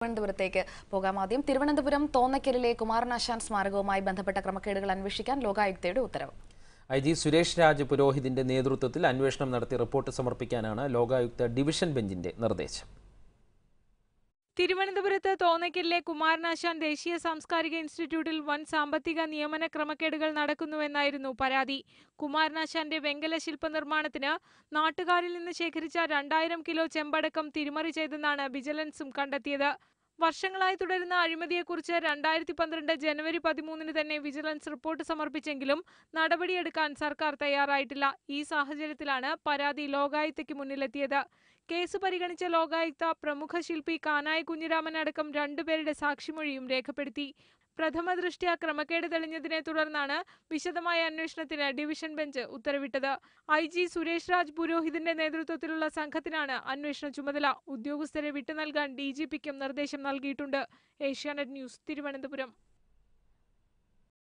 തിരുവനന്തപുരത്തേക്ക് പോകാം ആദ്യം തിരുവനന്തപുരം തോന്നയ്ക്കലിലെ കുമാരനാശാൻ സ്മാരകവുമായി ബന്ധപ്പെട്ട ക്രമക്കേടുകൾ അന്വേഷിക്കാൻ ലോകായുക്തയുടെ ഉത്തരവ് ഐ ജി സുരേഷ് രാജ് പുരോഹിതിന്റെ നേതൃത്വത്തിൽ അന്വേഷണം നടത്തി റിപ്പോർട്ട് സമർപ്പിക്കാനാണ് ലോകായുക്ത ഡിവിഷൻ ബെഞ്ചിന്റെ നിർദ്ദേശം തിരുവനന്തപുരത്ത് തോന്നയ്ക്കലിലെ കുമാരനാശാൻ ദേശീയ സാംസ്കാരിക ഇൻസ്റ്റിറ്റ്യൂട്ടിൽ വൻ സാമ്പത്തിക നിയമന ക്രമക്കേടുകൾ നടക്കുന്നുവെന്നായിരുന്നു പരാതി കുമാരനാശാന്റെ വെങ്കല ശില്പ നിർമ്മാണത്തിന് നാട്ടുകാരിൽ നിന്ന് ശേഖരിച്ച രണ്ടായിരം കിലോ ചെമ്പടക്കം തിരിമറി ചെയ്തെന്നാണ് വിജിലൻസും കണ്ടെത്തിയത് വർഷങ്ങളായി തുടരുന്ന അഴിമതിയെക്കുറിച്ച് രണ്ടായിരത്തി പന്ത്രണ്ട് ജനുവരി പതിമൂന്നിന് തന്നെ വിജിലൻസ് റിപ്പോർട്ട് സമർപ്പിച്ചെങ്കിലും നടപടിയെടുക്കാൻ സർക്കാർ തയ്യാറായിട്ടില്ല ഈ സാഹചര്യത്തിലാണ് പരാതി ലോകായുക്തയ്ക്ക് മുന്നിലെത്തിയത് കേസ് പരിഗണിച്ച ലോകായുക്ത പ്രമുഖ ശില്പി കാനായി കുഞ്ഞിരാമൻ അടക്കം രണ്ടുപേരുടെ സാക്ഷിമൊഴിയും രേഖപ്പെടുത്തി പ്രഥമ ദൃഷ്ട്യാ ക്രമക്കേട് തെളിഞ്ഞതിനെ തുടർന്നാണ് വിശദമായ അന്വേഷണത്തിന് ഡിവിഷൻ ബെഞ്ച് ഉത്തരവിട്ടത് ഐ ജി സുരേഷ് രാജ് പുരോഹിതിന്റെ നേതൃത്വത്തിലുള്ള സംഘത്തിനാണ് അന്വേഷണ ചുമതല ഉദ്യോഗസ്ഥരെ വിട്ടു നൽകാൻ ഡി ജി പിക്കും നിർദ്ദേശം നൽകിയിട്ടുണ്ട് ഏഷ്യാനെറ്റ് ന്യൂസ് തിരുവനന്തപുരം